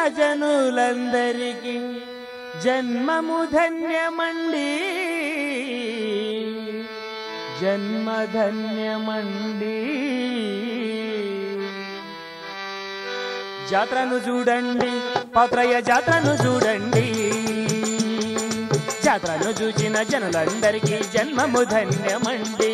జనులందరికీ జన్మము ధన్యమండి జన్మ ధన్యమండి జాత్రను చూడండి పాత్రయ్య జాత్రను చూడండి జాత్రను చూచిన జనులందరికీ జన్మము ధన్యమండి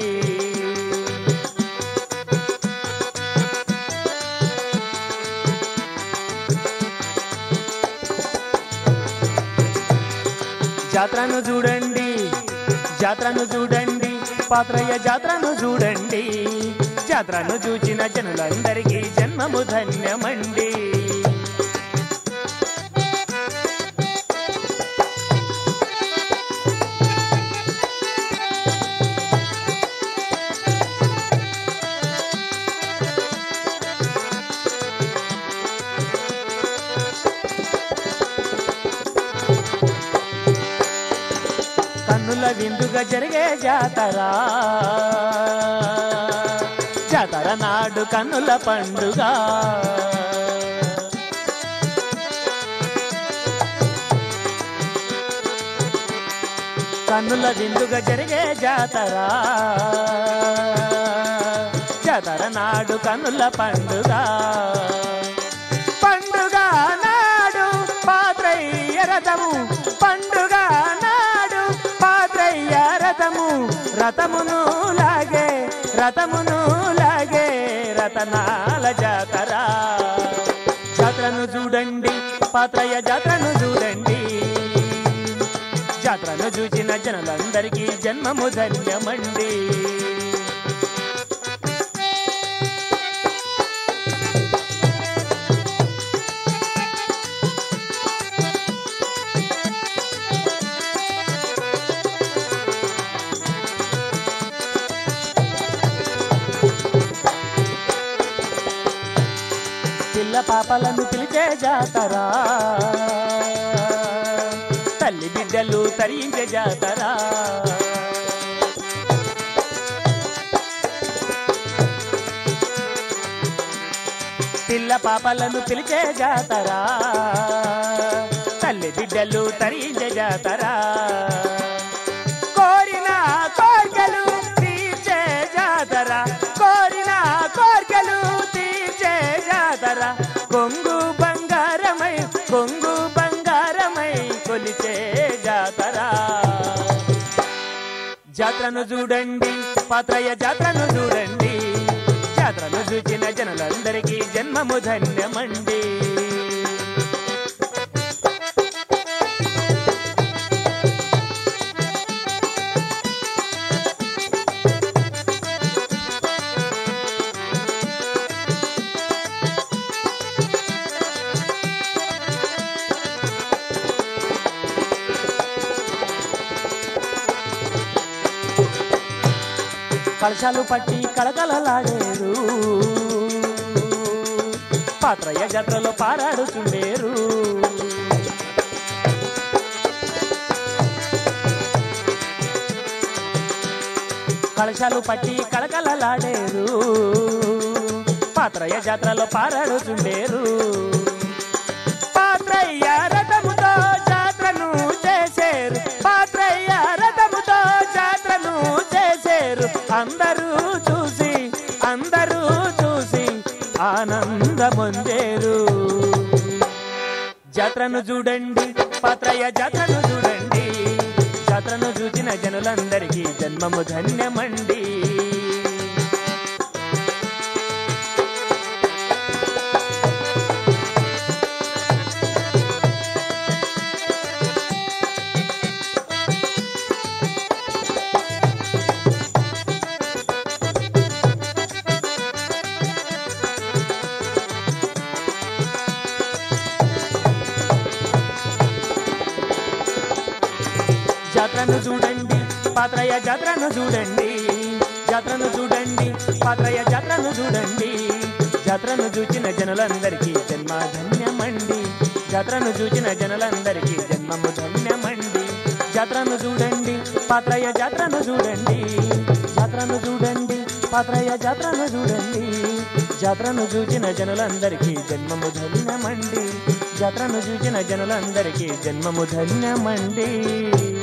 జాత్రను చూడండి జాత్రను చూడండి పాత్రయ్య జాత్రను చూడండి జాత్రను చూచిన జనులందరికీ జన్మము ధన్యమండి కన్నుల విందుగా జరిగే జాతర జాతర నాడు కన్నుల పండుగ కన్నుల విందుగా జరిగే జాతర జాతర నాడు కన్నుల పండుగ పండుగ నాడు పాత్రయ్య రథము పండుగ నాడు పాత్రయ్య రథము రథమును లాగే రథమును లాగే రతనాల జాతర జాత్రను చూడండి పాత్రయ్య జాత్రను చూడండి జాత్రను చూచిన జనులందరికీ జన్మము ధన్యమండి పిల్ల పాపలను పిలిచే జాతరా తల్లి బిడ్డలు తరించే జాతరా పిల్ల పాపలను పిలిచే జాతరా తల్లి బిడ్డలు తరించే జాతరా కోరిన కోర్కెలు తీర్చే జాతర కోరిన కోర్కెలు తీర్చే జాతర కొంగు బంగారమై కొంగు బంగారమై కొలిచే జాతర జాత్రను చూడండి పాత్రయ్య జాత్రను చూడండి జాత్రను చూచిన జనులందరికీ జన్మము ధన్యమండి కలశాలు పట్టి కళకళలాడేరు పాత్రయ్య జాత్రలో పారాడుచుండేరు కలశాలు పట్టి కళకళలాడేరు పాత్రయ్య జాత్రలో పారాడుచుండేరు పాత్రయ్య రథముతో జాత్రను చేసేరు పాత్రయ్య రథముతో జాత్రను చేసేరు అందరూ చూసి అందరూ చూసి ఆనందమొందేరు జాత్రను చూడండి పాత్రయ్య జాత్రను చూడండి జాత్రను చూసిన జనులందరికీ జన్మము ధన్యమండి జాత్రను చూడండి పాత్రయ్య జాత్రను చూడండి జాత్రను చూడండి పాత్రయ్య జాత్రను చూడండి జాత్రను చూచిన జనులందరికీ జన్మ ధన్యమండి జాత్రను చూచిన జనులందరికీ జన్మము ధన్యమండి జాత్రను చూడండి పాత్రయ్య జాత్రను చూడండి జాత్రను చూడండి పాత్రయ్య జాత్రను చూడండి జాత్రను చూచిన జనులందరికీ జన్మము ధన్యమండి జాతరను చూసిన జనులందరికీ జన్మము ధన్యమండి